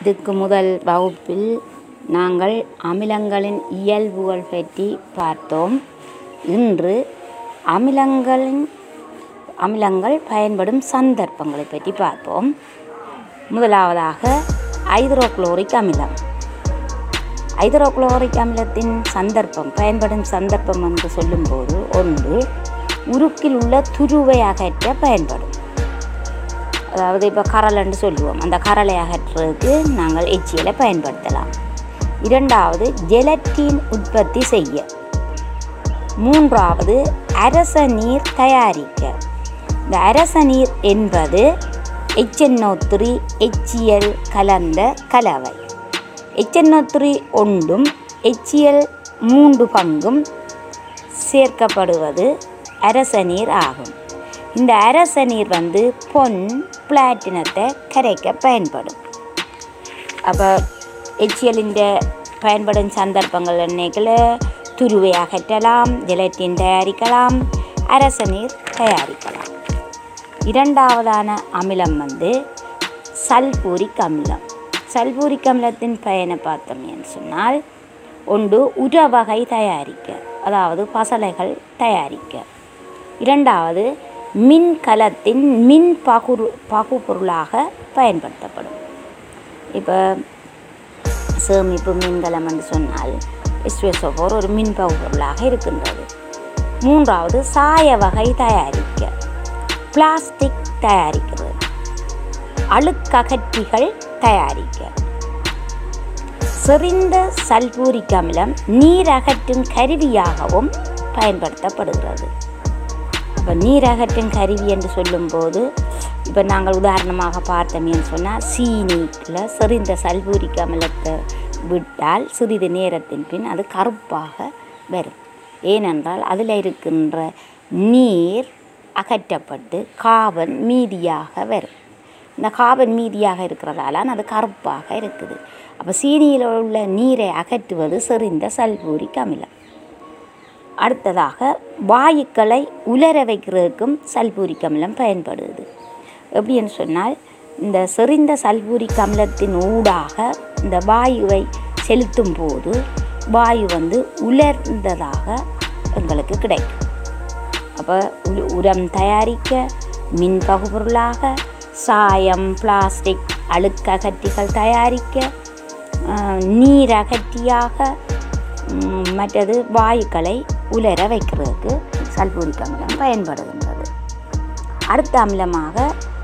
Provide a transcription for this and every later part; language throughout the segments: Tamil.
இதுக்கு முதல் வகுப்பில் நாங்கள் அமிலங்களின் இயல்புகள் பற்றி பார்த்தோம் இன்று அமிலங்களின் அமிலங்கள் பயன்படும் சந்தர்ப்பங்களை பற்றி பார்ப்போம் முதலாவதாக ஐதரோக்ளோரிக் அமிலம் ஐதரோக்ளோரிக் அமிலத்தின் சந்தர்ப்பம் பயன்படும் சந்தர்ப்பம் என்று சொல்லும்போது ஒன்று உருக்கில் உள்ள துருவை அகற்ற பயன்படும் அதாவது இப்போ கரலைன்னு சொல்லுவோம் அந்த கரலை அகற்றுறதுக்கு நாங்கள் எச்சியலை பயன்படுத்தலாம் இரண்டாவது ஜெலட்டின் உற்பத்தி செய்ய மூன்றாவது அரச நீர் தயாரிக்க இந்த அரச நீர் என்பது எச்என்ஓ3 எச்சியல் கலந்த கலவை எச்என்ஓ3 ஒன்றும் எச்சியல் மூன்று பங்கும் சேர்க்கப்படுவது அரச நீர் ஆகும் இந்த அரச நீர் வந்து பொன் பிளாட்டினத்தை கரைக்க பயன்படும் அப்போ எச்சியலின் பயன்படும் சந்தர்ப்பங்கள் என்னைக்கில் துருவை அகற்றலாம் ஜெலட்டின் தயாரிக்கலாம் அரச நீர் தயாரிக்கலாம் இரண்டாவதான அமிலம் வந்து சல்பூரிக் அமிலம் சல்பூரிக் அமிலத்தின் பயனை பார்த்தோம் என்று சொன்னால் ஒன்று உரவகை தயாரிக்க அதாவது பசலைகள் தயாரிக்க இரண்டாவது மின்கலத்தின் மின் பகுரு பகுபொருளாக பயன்படுத்தப்படும் இப்போ சேமிப்பு மின்கலம் என்று சொன்னால் எஸ்வெசோபோர் ஒரு மின் பகுபொருளாக இருக்கின்றது மூன்றாவது சாய வகை தயாரிக்க பிளாஸ்டிக் தயாரிக்கிறது அழுக்ககற்றிகள் தயாரிக்க செறிந்த சல்பூரிக் அமிலம் நீர் அகற்றும் கருவியாகவும் பயன்படுத்தப்படுகிறது இப்போ நீர் அகற்றும் கருவி என்று சொல்லும்போது இப்போ நாங்கள் உதாரணமாக பார்த்தோமேன்னு சொன்னால் சீனியில் செறிந்த சல்பூரிக் அமிலத்தை விட்டால் சிறிது நேரத்தின் பின் அது கருப்பாக வரும் ஏனென்றால் அதில் இருக்கின்ற நீர் அகற்றப்பட்டு காபன் மீதியாக வரும் இந்த காபன் மீதியாக இருக்கிறதால அது கருப்பாக இருக்குது அப்போ சீனியில் உள்ள நீரை அகற்றுவது செறிந்த சல்பூரிக் அமிலம் அடுத்ததாக வாயுக்களை உலர வைக்கிறதுக்கும் சல்பூரிக் அமிலம் பயன்படுது எப்படின்னு சொன்னால் இந்த செறிந்த சல்பூரிக் அமிலத்தின் ஊடாக இந்த வாயுவை செலுத்தும் போது வாயு வந்து உலர்ந்ததாக எங்களுக்கு கிடைக்கும் அப்போ உரம் தயாரிக்க மின் பகுபொருளாக சாயம் பிளாஸ்டிக் அழுக்ககற்றிகள் தயாரிக்க நீர் அகற்றியாக மற்றது வாயுக்களை உலர வைக்கிறதுக்கு சல்பூரிக் அமிலம் பயன்படுகின்றது அடுத்த அமிலமாக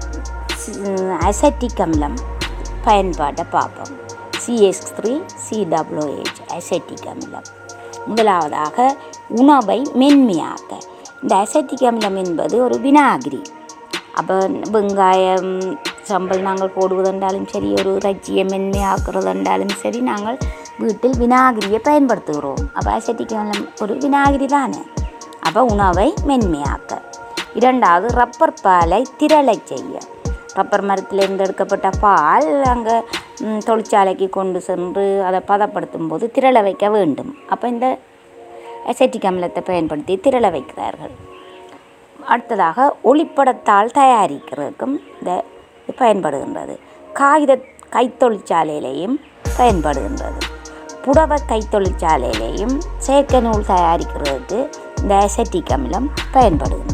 அசட்டிக் அமிலம் பயன்பாட்டை பார்ப்போம் சிஎஸ் த்ரீ சிடபிள்யூஹெச் அசட்டிக் அமிலம் முதலாவதாக உணவை மென்மையாக்க இந்த அசட்டிக் அமிலம் என்பது ஒரு வினாகிரி அப்போ வெங்காயம் சம்பல் நாங்கள் போடுவதென்றாலும் சரி ஒரு இறைச்சியை மென்மையாக்குறதென்றாலும் சரி நாங்கள் வீட்டில் வினாகிரியை பயன்படுத்துகிறோம் அப்போ அசட்டிக் அமிலம் ஒரு வினாகிரி தானே அப்போ உணவை மென்மையாக்க இரண்டாவது ரப்பர் பாலை திரளை செய்ய ரப்பர் மரத்திலிருந்து எடுக்கப்பட்ட பால் அங்கே தொழிற்சாலைக்கு கொண்டு சென்று அதை பதப்படுத்தும் போது திரள வைக்க வேண்டும் அப்போ இந்த அசட்டிக் அமிலத்தை பயன்படுத்தி திரள வைக்கிறார்கள் அடுத்ததாக ஒளிப்படத்தால் தயாரிக்கிறதுக்கும் இந்த பயன்படுகின்றது காகித கைத்தொழிற்சாலையிலையும் பயன்படுகின்றது புடவ கைத்தொழிற்சாலையிலையும் செயற்கை நூல் தயாரிக்கிறதுக்கு இந்த அசட்டிக் அமிலம் பயன்படுகின்றது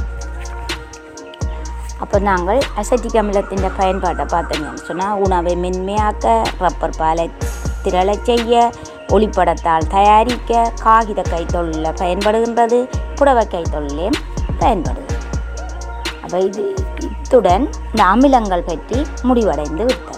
அப்போ நாங்கள் அசட்டிக் அமிலத்தின் பயன்பாட்டை பார்த்தோம்னு சொன்னால் உணவை மென்மையாக்க ரப்பர் பாலை திரள செய்ய ஒளிப்படத்தால் தயாரிக்க காகித கைத்தொழிலில் பயன்படுகின்றது புடவை கைத்தொழிலையும் பயன்படுது அப்போ இது இத்துடன் இந்த அமிலங்கள் பற்றி முடிவடைந்து விட்டது